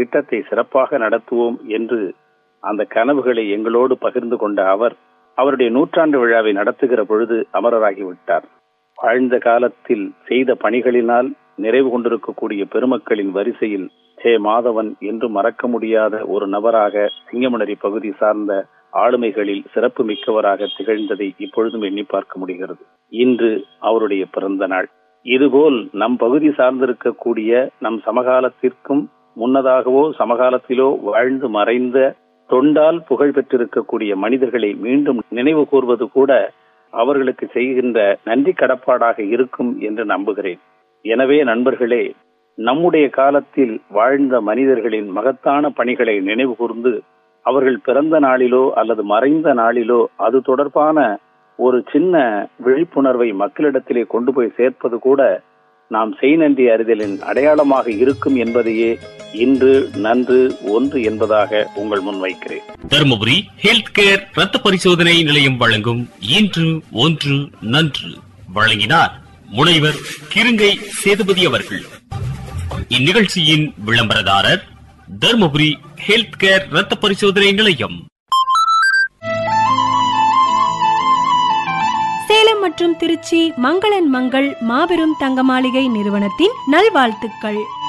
திட்டத்தை சிறப்பாக நடத்துவோம் என்று அந்த கனவுகளை எங்களோடு பகிர்ந்து கொண்ட அவர் அவருடைய நூற்றாண்டு விழாவை நடத்துகிற பொழுது அமரராகிவிட்டார் வாழ்ந்த காலத்தில் செய்த பணிகளினால் நிறைவு கொண்டிருக்கக்கூடிய பெருமக்களின் வரிசையில் ஹே மாதவன் என்று மறக்க முடியாத ஒரு நபராக சிங்கமணரி பகுதி சார்ந்த ஆளுமைகளில் சிறப்பு மிக்கவராக திகழ்ந்ததை இப்பொழுதும் எண்ணி பார்க்க முடிகிறது இன்று அவருடைய பிறந்த நாள் இதுபோல் நம் பகுதி சார்ந்திருக்கக்கூடிய நம் சமகாலத்திற்கும் முன்னதாகவோ சமகாலத்திலோ வாழ்ந்து மறைந்த தொண்டால் புகழ் பெற்றிருக்கக்கூடிய மனிதர்களை மீண்டும் நினைவு கூர்வது கூட அவர்களுக்கு செய்கின்ற நன்றி கடப்பாடாக இருக்கும் என்று நம்புகிறேன் எனவே நண்பர்களே நம்முடைய காலத்தில் வாழ்ந்த மனிதர்களின் மகத்தான பணிகளை நினைவு கூர்ந்து அவர்கள் பிறந்த நாளிலோ அல்லது மறைந்த நாளிலோ அது தொடர்பான ஒரு சின்ன விழிப்புணர்வை மக்களிடத்திலே கொண்டு போய் சேர்ப்பது கூட நாம் செய் நன்றி அறிதலின் அடையாளமாக இருக்கும் என்பதையே இன்று நன்று ஒன்று என்பதாக உங்கள் முன் வைக்கிறேன் தருமபுரி ஹெல்த் கேர் ரத்த பரிசோதனை நிலையம் வழங்கும் இன்று ஒன்று நன்று வழங்கினார் முனைவர் கிருங்கை சேதுபதி அவர்கள் இந்நிகழ்ச்சியின் விளம்பரதாரர் தருமபுரி ஹெல்த் கேர் ரத்த பரிசோதனை நிலையம் சேலம் மற்றும் திருச்சி மங்களன் மங்கள் மாபெரும் தங்க மாளிகை நிறுவனத்தின் நல்வாழ்த்துக்கள்